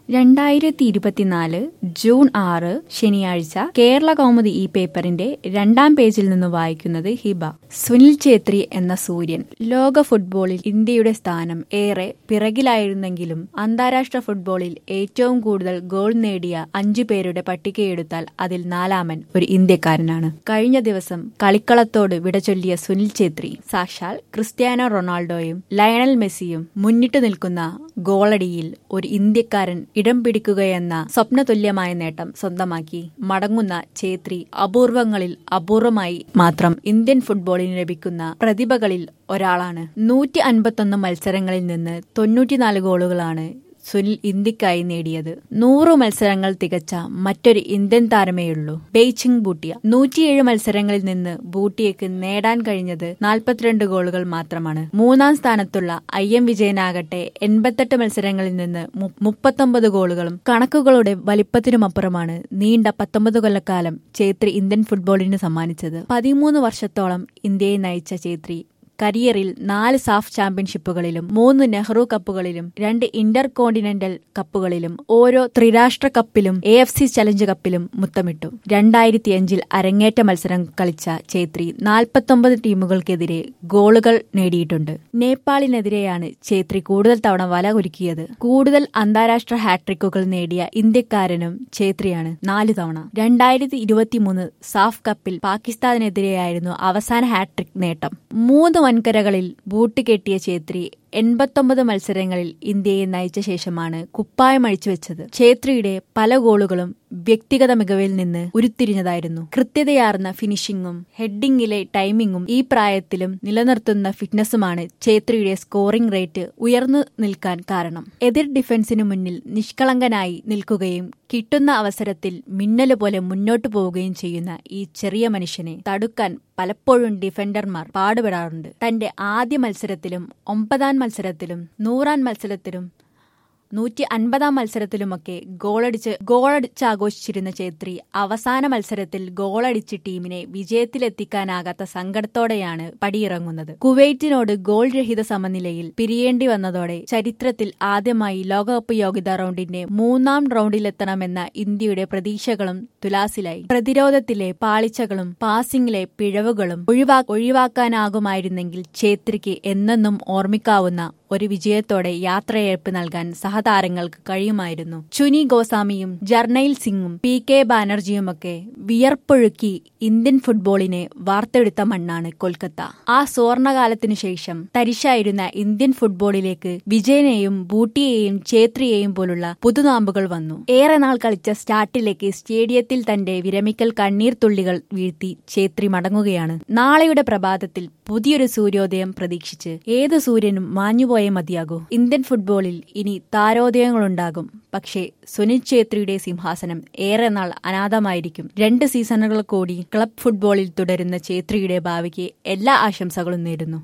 രണ്ടായിരത്തി ഇരുപത്തിനാല് ജൂൺ ആറ് ശനിയാഴ്ച കേരള കൗമുദി ഈ പേപ്പറിന്റെ രണ്ടാം പേജിൽ നിന്ന് വായിക്കുന്നത് ഹിബ സുനിൽ ഛേത്രി എന്ന സൂര്യൻ ലോക ഫുട്ബോളിൽ ഇന്ത്യയുടെ സ്ഥാനം ഏറെ പിറകിലായിരുന്നെങ്കിലും അന്താരാഷ്ട്ര ഫുട്ബോളിൽ ഏറ്റവും കൂടുതൽ ഗോൾ നേടിയ അഞ്ചു പേരുടെ പട്ടികയെടുത്താൽ അതിൽ നാലാമൻ ഒരു ഇന്ത്യക്കാരനാണ് കഴിഞ്ഞ ദിവസം കളിക്കളത്തോട് വിട ചൊല്ലിയ സുനിൽ ഛേത്രി സാക്ഷാൽ ക്രിസ്ത്യാനോ റൊണാൾഡോയും ലയണൽ മെസ്സിയും മുന്നിട്ട് നിൽക്കുന്ന ഗോളടിയിൽ ഒരു ഇന്ത്യക്കാരൻ ഇടം പിടിക്കുകയെന്ന സ്വപ്നതുല്യമായ നേട്ടം സ്വന്തമാക്കി മടങ്ങുന്ന ഛേത്രി അപൂർവങ്ങളിൽ അപൂർവമായി മാത്രം ഇന്ത്യൻ ഫുട്ബോളിന് ലഭിക്കുന്ന പ്രതിഭകളിൽ ഒരാളാണ് നൂറ്റി അൻപത്തൊന്ന് മത്സരങ്ങളിൽ നിന്ന് തൊണ്ണൂറ്റിനാല് ഗോളുകളാണ് സുനിൽ ഇന്ത്യക്കായി നേടിയത് നൂറ് മത്സരങ്ങൾ തികച്ച മറ്റൊരു ഇന്ത്യൻ താരമേയുള്ളൂ ബെയ്ച്ചിങ് ബൂട്ടിയ നൂറ്റിയേഴ് മത്സരങ്ങളിൽ നിന്ന് ബൂട്ടിയയ്ക്ക് നേടാൻ കഴിഞ്ഞത് നാൽപ്പത്തിരണ്ട് ഗോളുകൾ മാത്രമാണ് മൂന്നാം സ്ഥാനത്തുള്ള ഐ എം വിജയനാകട്ടെ എൺപത്തെട്ട് മത്സരങ്ങളിൽ നിന്ന് മുപ്പത്തൊമ്പത് ഗോളുകളും കണക്കുകളുടെ വലിപ്പത്തിനുമപ്പുറമാണ് നീണ്ട പത്തൊമ്പത് കൊല്ലക്കാലം ചേത്രി ഇന്ത്യൻ ഫുട്ബോളിന് സമ്മാനിച്ചത് പതിമൂന്ന് വർഷത്തോളം ഇന്ത്യയെ നയിച്ച ചേത്രി കരിയറിൽ നാല് സാഫ് ചാമ്പ്യൻഷിപ്പുകളിലും മൂന്ന് നെഹ്റു കപ്പുകളിലും രണ്ട് ഇന്റർ കോണ്ടിനെന്റൽ കപ്പുകളിലും ഓരോ ത്രിരാഷ്ട്ര കപ്പിലും എ എഫ് സി ചലഞ്ച് കപ്പിലും മുത്തമിട്ടു രണ്ടായിരത്തി അഞ്ചിൽ അരങ്ങേറ്റ മത്സരം കളിച്ച ഛേത്രി നാൽപ്പത്തൊമ്പത് ടീമുകൾക്കെതിരെ ഗോളുകൾ നേടിയിട്ടുണ്ട് നേപ്പാളിനെതിരെയാണ് ഛേത്രി കൂടുതൽ തവണ വല ഒരുക്കിയത് കൂടുതൽ അന്താരാഷ്ട്ര ഹാട്രിക്കുകൾ നേടിയ ഇന്ത്യക്കാരനും ഛേത്രിയാണ് നാലു തവണ രണ്ടായിരത്തി ഇരുപത്തിമൂന്ന് സാഫ് കപ്പിൽ പാകിസ്ഥാനെതിരെയായിരുന്നു അവസാന ഹാട്രിക് നേട്ടം മൂന്ന് വൻകരകളിൽ ബൂട്ട് കെട്ടിയ ഛേത്രി എൺപത്തൊമ്പത് മത്സരങ്ങളിൽ ഇന്ത്യയെ നയിച്ച ശേഷമാണ് കുപ്പായം അഴിച്ചുവെച്ചത് ഛേത്രിയുടെ പല ഗോളുകളും വ്യക്തിഗത മികവിൽ നിന്ന് ഉരുത്തിരിഞ്ഞതായിരുന്നു കൃത്യതയാർന്ന ഫിനിഷിംഗും ഹെഡിംഗിലെ ടൈമിംഗും ഈ പ്രായത്തിലും നിലനിർത്തുന്ന ഫിറ്റ്നസുമാണ് ഛേത്രിയുടെ സ്കോറിംഗ് റേറ്റ് ഉയർന്നു നിൽക്കാൻ കാരണം എതിർ ഡിഫൻസിനു മുന്നിൽ നിഷ്കളങ്കനായി നിൽക്കുകയും കിട്ടുന്ന അവസരത്തിൽ മിന്നല് പോലെ മുന്നോട്ടു പോവുകയും ചെയ്യുന്ന ഈ ചെറിയ മനുഷ്യനെ തടുക്കാൻ പലപ്പോഴും ഡിഫൻഡർമാർ പാടുപെടാറുണ്ട് തന്റെ ആദ്യ മത്സരത്തിലും ഒമ്പതാം മത്സരത്തിലും നൂറാം മത്സരത്തിലും നൂറ്റി അൻപതാം മത്സരത്തിലുമൊക്കെ ഗോളടിച്ച് ഗോളടിച്ചാഘോഷിച്ചിരുന്ന ഛേത്രി അവസാന മത്സരത്തിൽ ഗോളടിച്ച് ടീമിനെ വിജയത്തിലെത്തിക്കാനാകാത്ത സങ്കടത്തോടെയാണ് പടിയിറങ്ങുന്നത് കുവൈറ്റിനോട് ഗോൾ രഹിത സമനിലയിൽ പിരിയേണ്ടി വന്നതോടെ ചരിത്രത്തിൽ ആദ്യമായി ലോകകപ്പ് യോഗ്യതാ റൗണ്ടിന്റെ മൂന്നാം റൗണ്ടിലെത്തണമെന്ന ഇന്ത്യയുടെ പ്രതീക്ഷകളും തുലാസിലായി പ്രതിരോധത്തിലെ പാളിച്ചകളും പാസിംഗിലെ പിഴവുകളും ഒഴിവാ ഒഴിവാക്കാനാകുമായിരുന്നെങ്കിൽ ഛേത്രിക്ക് എന്നെന്നും ഓർമ്മിക്കാവുന്ന ഒരു വിജയത്തോടെ യാത്രയയപ്പ് നൽകാൻ സഹതാരങ്ങൾക്ക് കഴിയുമായിരുന്നു ചുനി ഗോസ്വാമിയും ജർണയിൽ സിംഗും പി കെ ബാനർജിയുമൊക്കെ വിയർപ്പൊഴുക്കി ഇന്ത്യൻ ഫുട്ബോളിനെ വാർത്തെടുത്ത മണ്ണാണ് കൊൽക്കത്ത ആ സുവർണകാലത്തിനു ശേഷം തരിശായിരുന്ന ഇന്ത്യൻ ഫുട്ബോളിലേക്ക് വിജയനെയും ബൂട്ടിയെയും ഛേത്രിയെയും പോലുള്ള പുതുനാമ്പുകൾ വന്നു ഏറെ നാൾ കളിച്ച സ്റ്റാർട്ടിലേക്ക് സ്റ്റേഡിയത്തിൽ തന്റെ വിരമിക്കൽ കണ്ണീർ തുള്ളികൾ വീഴ്ത്തി ഛേത്രി മടങ്ങുകയാണ് നാളെയുടെ പ്രഭാതത്തിൽ പുതിയൊരു സൂര്യോദയം പ്രതീക്ഷിച്ച് ഏത് സൂര്യനും മാഞ്ഞുപോയേ മതിയാകൂ ഇന്ത്യൻ ഫുട്ബോളിൽ ഇനി താരോദയങ്ങളുണ്ടാകും പക്ഷേ സുനിൽ ഛേത്രിയുടെ സിംഹാസനം ഏറെ നാൾ അനാഥമായിരിക്കും രണ്ട് സീസണുകൾ കൂടി ക്ലബ് ഫുട്ബോളിൽ തുടരുന്ന ഛേത്രിയുടെ ഭാവിക്ക് എല്ലാ ആശംസകളും നേരുന്നു